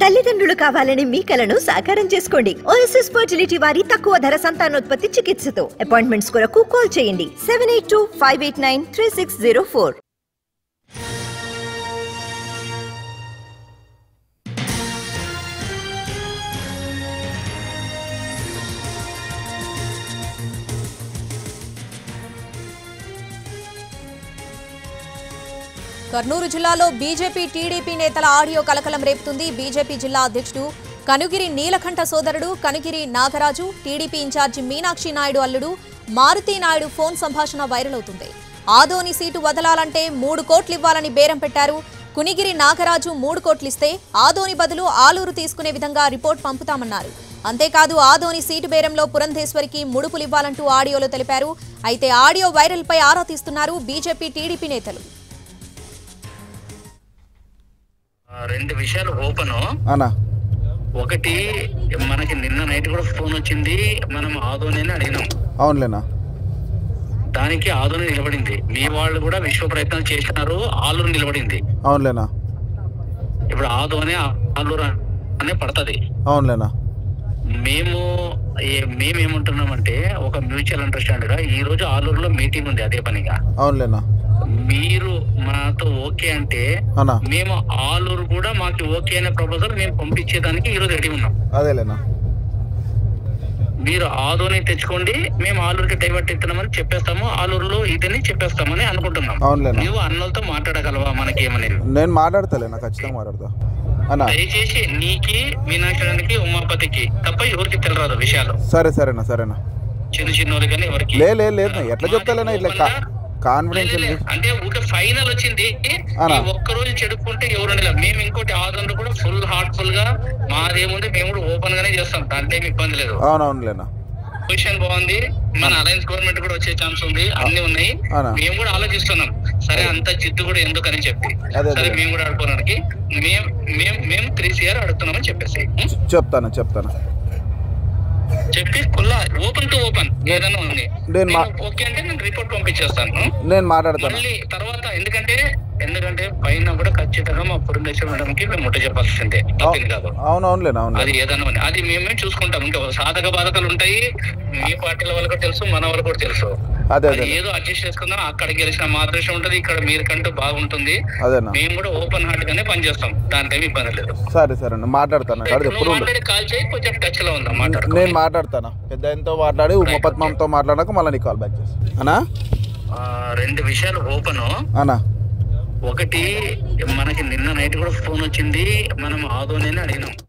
తల్లిదండ్రులు కావాలని మీ కలను సాకారం చేసుకోండి ఓఎస్ఎస్ ఫర్టిలిటీ వారి తక్కువ ధర సంతానోత్పత్తి చికిత్సతో అపాయింట్మెంట్స్ కొరకు కాల్ చేయండి seven eight two five eight nine three six zero four Kurnool జిల్లాలో బీజేపీ టీడీపీ నేతల ఆడియో కలకలం రేపుతుంది బీజేపీ జిల్లా అధ్యక్షుడు కనుగిరి నీలకంఠ సోదరుడు కనుగిరి నాగరాజు టీడీపీ ఇన్ఛార్జి మీనాక్షి నాయుడు అల్లుడు మారుతి నాయుడు ఫోన్ సంభాషణ వైరల్ అవుతుంది ఆదోని సీటు వదలాలంటే మూడు కోట్లు ఇవ్వాలని బేరం పెట్టారు కునిగిరి నాగరాజు మూడు కోట్లిస్తే ఆదోని బదులు ఆలూరు తీసుకునే విధంగా రిపోర్ట్ పంపుతామన్నారు అంతేకాదు ఆదోని సీటు బేరంలో పురంధేశ్వరికి ముడుపులివ్వాలంటూ ఆడియోలో తెలిపారు అయితే ఆడియో వైరల్ పై ఆరా తీస్తున్నారు బీజేపీ టీడీపీ నేతలు ఆ, రెండు విషయాలు ఓపెన్ అన్నా ఒకటి మనకి నిన్న నైట్ కూడా ఫోన్ వచ్చింది మనం ఆదోని అని అడిగినాం అవునులేనా దానికి ఆదోని నిలబడింది మీ వాళ్ళు కూడా విశ్వ ప్రయత్నం చేసినారు ఆలూరు నిలబడింది అవునులేనా ఇప్పుడు ఆదోని ఆలూరు అనే పడుతుంది అవునులేనా మేము ఏ- మేమేమంటున్నామంటే ఒక మ్యూచువల్ అండర్స్టాండ్ గా ఈ రోజు ఆలూరులో మీటింగ్ ఉంది అదే పనిగా అవునులేనా మీరు మాతో ఓకే అంటే అన్నా మేము ఆలూరు కూడా మాకు ఓకే అనే ప్రపోజల్ మేము పంపించేదానికి ఈ రోజు రెడీ ఉన్నాం అదేలేనా మీరు ఆదోని తెచ్చుకోండి మేము ఆలూరుకి డైవర్ట్ ఇస్తున్నామని చెప్పేస్తాము ఆలూరులో ఇదని చెప్పేస్తామని అనుకుంటున్నాం అవునులేనా నువ్వు అన్నలతో మాట్లాడగలవా మనకి ఏమనేది నేను మాట్లాడతాలేనా ఖచ్చితంగా మాట్లాడతా అన్నా దయచేసి నీకి మీనాక్షరానికి ఉమాపతికి తప్ప ఎవరికి తెలియదు విషయాలు సరే సరేనా సరేనా చిన్న చిన్నోళ్ళు కానీ ఎవరికి లే లే లేదు ఎట్లా చెప్తాలేనా ఇట్లా కా- కాన్ఫిడెన్షియల్ లే, లే, అంటే ఊక ఫైనల్ వచ్చింది అనా. ఈ ఒక్క రోజు చెడుకుంటే ఎవరు ఉండలేదు. మేము ఇంకోటి ఆదరణ కూడా ఫుల్ హార్ట్ఫుల్ గా మాదేముంది మేము కూడా ఓపెన్ గానే చేస్తాం దాంట్లో ఏమి ఇబ్బంది లేదు అవునవునులేనా పొజిషన్ బాగుంది మన అలయన్స్ గవర్నమెంట్ కూడా వచ్చే ఛాన్స్ ఉంది అన్ని ఉన్నాయి అవునా. మేము కూడా ఆలోచిస్తున్నాం సరే అంత జిద్దు కూడా ఎందుకని చెప్పి అదే, సరే అదే. మేము కూడా ఆడుకోవడానికి మేము మేము మేము త్రీ సిఆర్ అడుగుతున్నామని చెప్పేసి ఉం? చెప్తాను చెప్తాను చెప్పి కుల్లా ఓపెన్ టు ఓపెన్ ఏదైనా ఉంది నేను మా- నేను ఓకే అంటే నేను రిపోర్ట్ పంపించేస్తాను నేను మాట్లాడతాను మళ్ళీ తర్వాత ఎందుకంటే ఎందుకంటే పైన కూడా ఖచ్చితంగా మా పురంధేశ్వర మేడంకి మేము ముట్ట చెప్పాల్సిందే తప్పింది కాదు అవునవునులేనా అవును అది ఏదైనా ఉంది. అది మేమే చూసుకుంటాం ఇంకా సాధక బాధకాలు ఉంటాయి మీ పార్టీల వాళ్ళకి కూడా తెలుసు మన వాళ్ళకి కూడా తెలుసు అదే అది అదే ఏదో అడ్జస్ట్ చేసుకుందాం అక్కడ గెలిచిన మా అదృష్టం ఉంటది ఇక్కడ మీరుకంటూ బాగుంటుంది అదేనా మేము కూడా ఓపెన్ హార్ట్ గానే పనిచేస్తాం దాంట్లో ఏమి ఇబ్బంది లేదు సరే సరే మాట్లాడతాను అక్కడ ఎప్పుడు నువ్వు ఉండు ఆల్రెడీ కాల్ చేయి కొంచెం టచ్ లో ఉందాం మాట్లాడుకో నేను మాట్లాడతాను పెద్ద ఆయనతో మాట్లాడి ఉపపద్మంతో మాట్లాడాక మళ్ళీ నీకు కాల్ బ్యాక్ చేస్తాను అన్నా ఆ, రెండు విషయాలు ఓపెన్ అన్నా ఒకటి మనకి నిన్న నైట్ కూడా ఫోన్ వచ్చింది మనం ఆదోని అని అడిగినాం